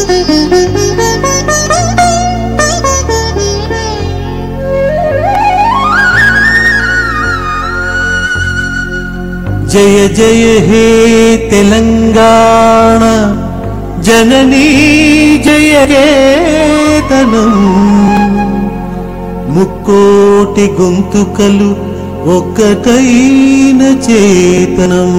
జయ జయ హే తెలంగాణ జననీ జయ కేతనం ముక్కోటి గొంతుకలు ఒక్కటైన చేతనం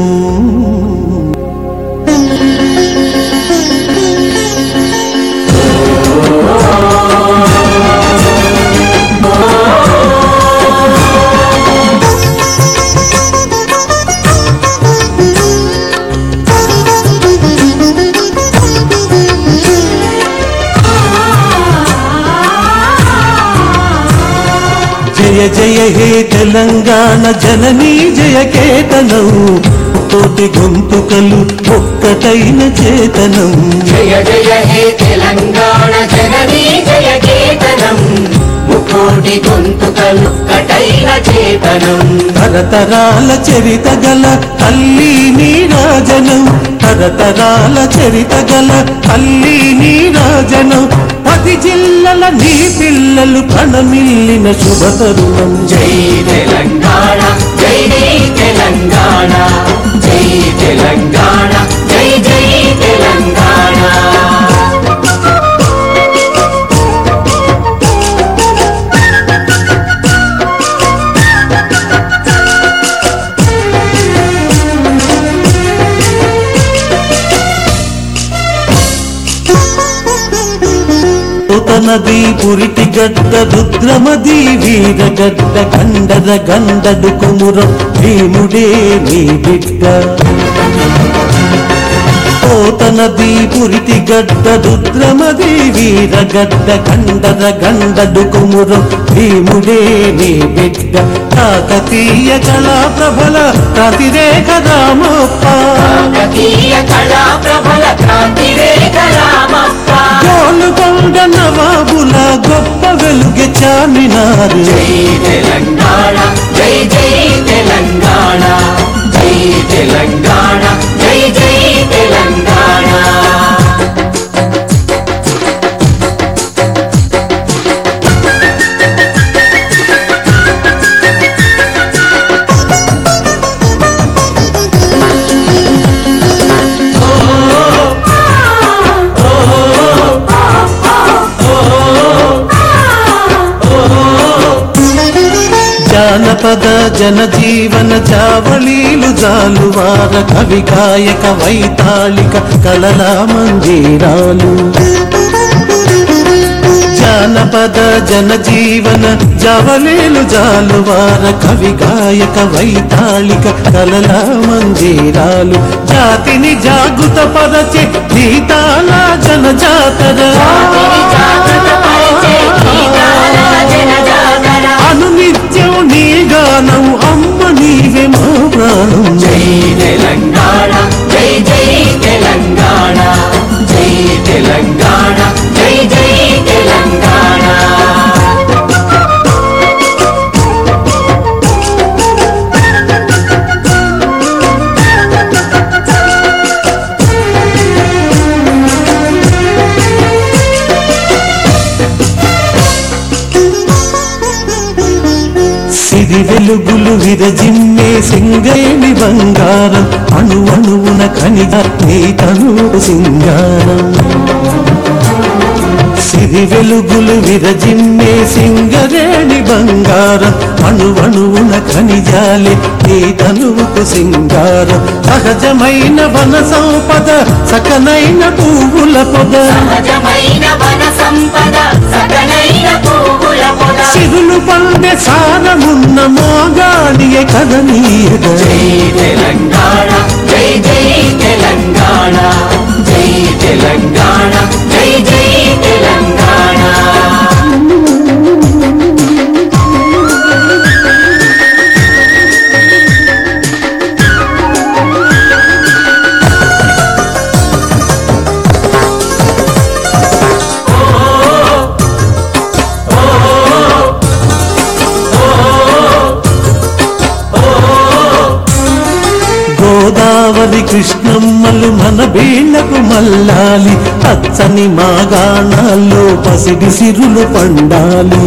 జయ జయ హే తెలంగాణ జననీ జయ కేతనం తోటి గొంతుకలు ఒక్కటైన చేతనం జయ జయ హే తెలంగాణ జననీ జయ కేతనం ముకోటి గొంతుకలు కటైన చేతనం తరతరాల చరిత గల తల్లి నీరాజనం తరతరాల చరిత గల తల్లి నీరాజనం పది జిల్లల నీ పిల్లలు ప్రణమిల్లిన శుభతరుణం జై తెలంగాణ జై జై తెలంగాణ జై తెలంగాణ జై జై తెలంగాణ నది పురిటి గడ్డ రుద్రమది వీరగడ్డ గండద గండడు కుమురం భీముడే నీ బిడ్డ పోతనది పురిటి గడ్డ రుద్రమది వీరగడ్డ గండద గండడు కుమురం భీముడే నీ బిడ్డ కాకతీయ కళా ప్రబల కాతిరేఖ రామప్ప కాకతీయ కళా ప్రబల క్రాంతి రేఖ రామప్ప గోలుగొండ నవాబుల గొప్ప వెలుగె చామినారు జై తెలంగాణ జై జై తెలంగాణ జై తెలంగాణ జై జై తెలంగాణ జానపద జనజీవన జావళీలు జాలువార కవి గాయక వైతాళిక కళల మంజీరాలు జానపద జనజీవన జవలేలు జాలువార కవి గాయక వైతాళిక కలల మంజీరాలు జాతిని జాగృత పరచే గీతాల జనజాతర జాతిని జాగృత పరిచే గీతాల జనజాగర. అనునిత్యం నీ గానం అమ్మ నీవే మా ప్రాణం జై తెలంగాణ జై జై తెలంగాణ జై తెలంగాణ జై జై తెలంగాణ సిరి వెలుగులు విరజిమ్మే సింగేని బంగారం అణు అణువున కనిగ నీ తనువు సింగారం సిరి వెలుగులు విరజిమ్మే సింగరేణి బంగారం అణు అణువున ఖనిజాలి నీ తనువుకు సింగారం సహజమైన వన సంపద సకనైన పువ్వుల పొద సహజమైన వన సంపద సకలైన పువ్వుల పొద సిరులు పండే సారమున్న మోగాడియ కదనీయగ జై తెలంగాణ జై జై తెలంగాణ జై తెలంగాణ జై జై తెలంగాణ గోదావరి కృష్ణమ్మలు మన వీళ్లకు మల్లాలి పచ్చని మాగాణాల్లో పసిడి సిరులు పండాలి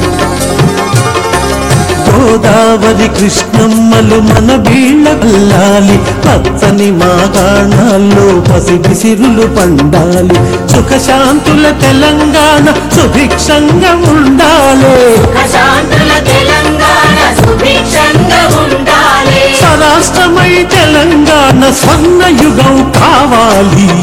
గోదావరి కృష్ణమ్మలు మన వీళ్ళ వెళ్ళాలి పచ్చని మాగాణాల్లో పసిడి సిరులు పండాలి సుఖశాంతుల తెలంగాణ సుభిక్షంగా ఉండాలి ప్రశాంతుల తెలంగాణ సుభిక్షంగా ఉండాలి స్వరాష్ట్రమై తెలంగాణ స్వర్ణ యుగం కావాలి